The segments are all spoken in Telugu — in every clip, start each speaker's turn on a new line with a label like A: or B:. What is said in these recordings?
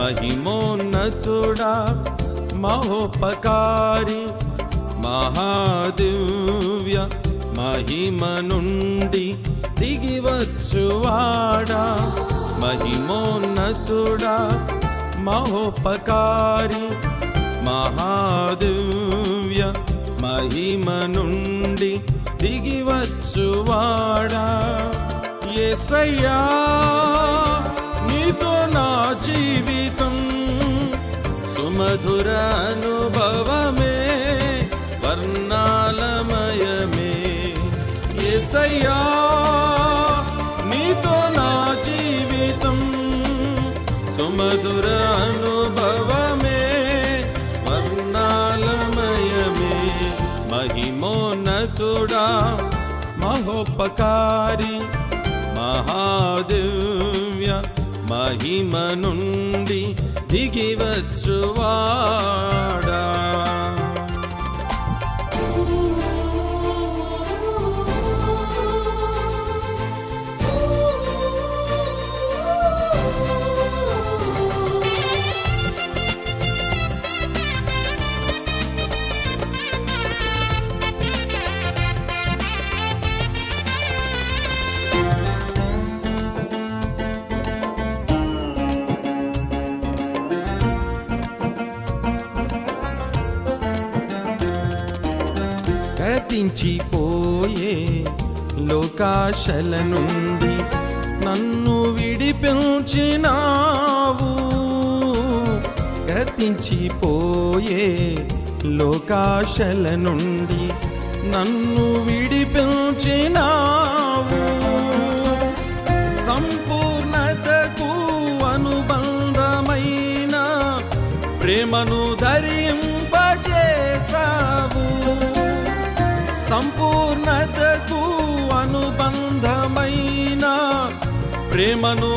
A: మహిమోన్నతుడా మహోపకారి మహాదివ్య మహిమ నుండి దిగివచ్చువాడా మహిమోన్నతుడా మహోపకారి మహాదివ్య మహిమ నుండి దిగివచ్చువాడా ఎసయ్యా నీతో నా జీవితం సుమధుర అనుభవమే వర్ణాలమయమే ఎసయ్యా నీతో నా జీవితం సుమధుర అనుభవమే వర్ణాలమయమే మహిమోన్నతుడా మహోపకారి మహాదివ్య మహిమ నుండి దిగివచ్చువాడా గతించిపోయే లోకాశల నుండి నన్ను విడిపించినావు గతించిపోయే లోకాశల నుండి నన్ను విడిపించినావు సంపూర్ణతకు అనుబంధమైన ప్రేమను ధరింపజేసావు సంపూర్ణతకు అనుబంధమైన ప్రేమను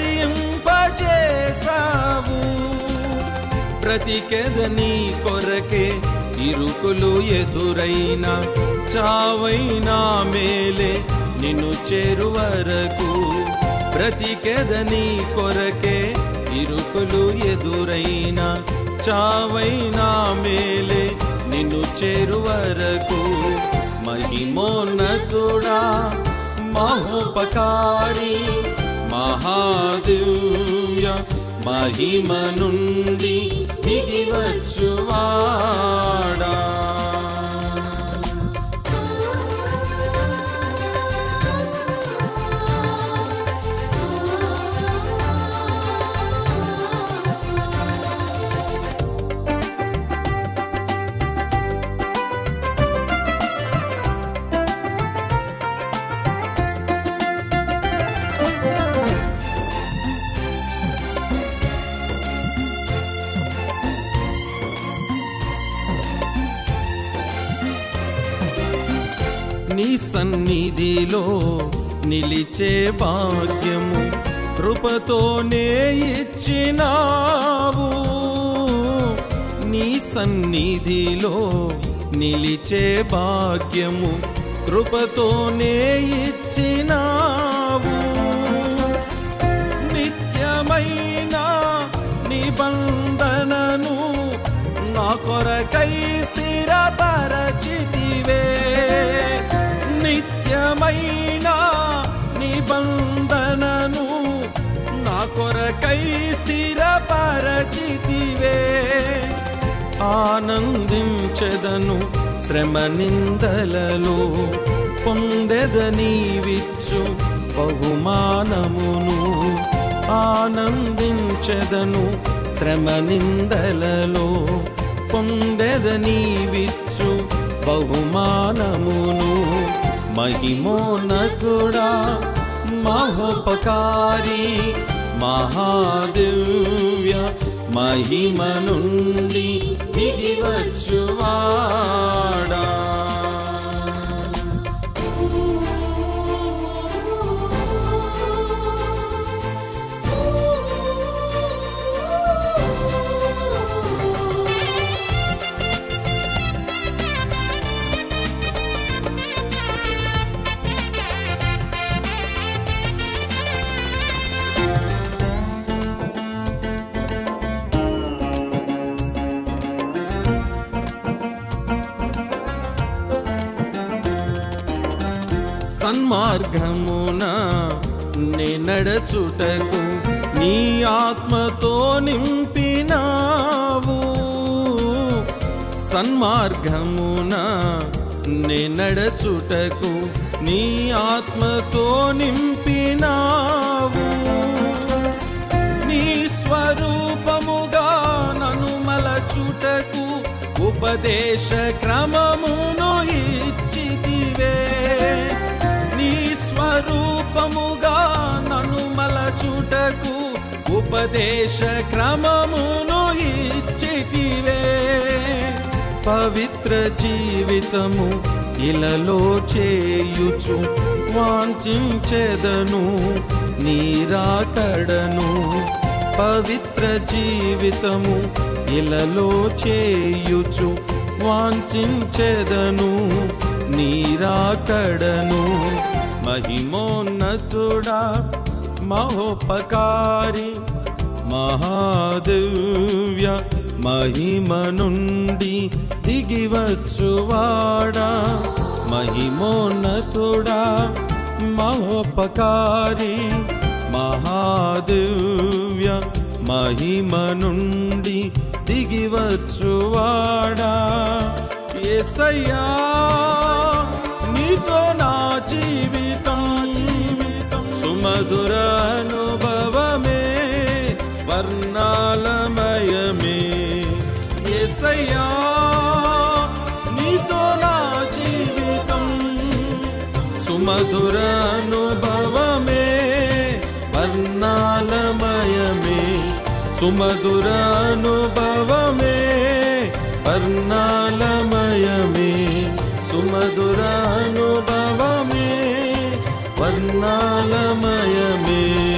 A: ధరింపజేసావు బ్రతికెదని కొరకే ఇరుకులు ఎదురైన చావైనా మేలే నిన్ను చేరువరకు బ్రతికెదని కొరకే ఇరుకులు ఎదురైన చావైనా మేలే నిన్ను చేరువరకు మహిమోన్నతుడా మహోపకారి మహాదివ్య మహిమ నుండి దిగివచ్చువాడా నీ సన్నిధిలో నిలిచే భాగ్యము కృపతోనే ఇచ్చినావు నీ సన్నిధిలో నిలిచే భాగ్యము కృపతోనే ఇచ్చినావు నిత్యమైన నిబంధనను నా కొరకై స్థిరపరచితివే నిత్యమైన నిబంధనను నా కొరకై స్థిరపరచితివే ఆనందించెదను శ్రమ నిందలలో పొందెదనీవిచ్చు బహుమానమును ఆనందించెదను శ్రమ నిందలలో పొందెదనీవిచ్చు బహుమానమును మహిమోన్నతుడా మహోపకారి మహాదివ్య మహిమ నుండి దిగివచ్చువాడా సన్మార్గమున నే నడచుటకు నీ ఆత్మతో నింపినావు సన్మార్గమున నే నడచుటకు నీ ఆత్మతో నింపినావు నీ స్వరూపముగా నను మలచుటకు ఉపదేశ క్రమమును ఇచ్చితివే నీ స్వరూపముగా నను మలచుటకు ఉపదేశ క్రమమును ఇచ్చితివే పవిత్ర జీవితము ఇలలో చేయుచు వాంఛించెదను నీరాకడను పవిత్ర జీవితము ఇలలో చేయుచు వాంఛించెదను నీరాకడను మహిమోన్నతుడా మహోపకారి మహాదివ్య మహిమ నుండి దిగివచ్చువాడా మహిమోన్నతుడా మహోపకారి మహాదివ్య మహిమ నుండి దిగివచ్చువాడా ఏసయ్యా నీతో నా జీవితం జీవితం సుమధుర అనుభవమే వర్ణాలమయమే ఏసయ్యా నీతో నా జీవితం సుమధుర అనుభవమే వర్ణాలమయమే సుమధుర అనుభవమే వర్ణాలమయమే సుమధుర అనుభవమే వర్ణాలమయమే